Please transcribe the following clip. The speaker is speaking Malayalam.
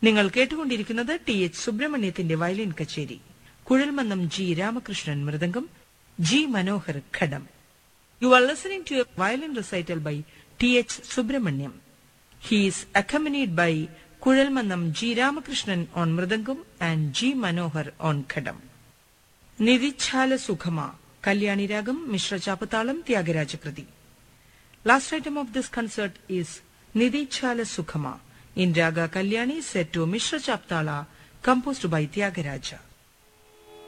നിങ്ങൾ കേട്ടുകൊണ്ടിരിക്കുന്നത് ടി എച്ച് സുബ്രഹ്മണ്യത്തിന്റെ വയലിൻ കച്ചേരി Kuzhalmannam G Ramakrishnan mridangam G Manohar ghatam you are listening to a violin recital by T H Subrahmanyam he is accompanied by Kuzhalmannam G Ramakrishnan on mridangam and G Manohar on ghatam Nidhichala Sukhama Kalyani രാഗം Misra ചാപ്പത്താളം ത്യാഗരാജകൃതി Last item of this concert is Nidhi Chala Sukhama in Raga Kalyani set to Mishra Chaptala composed by Tyagaraja.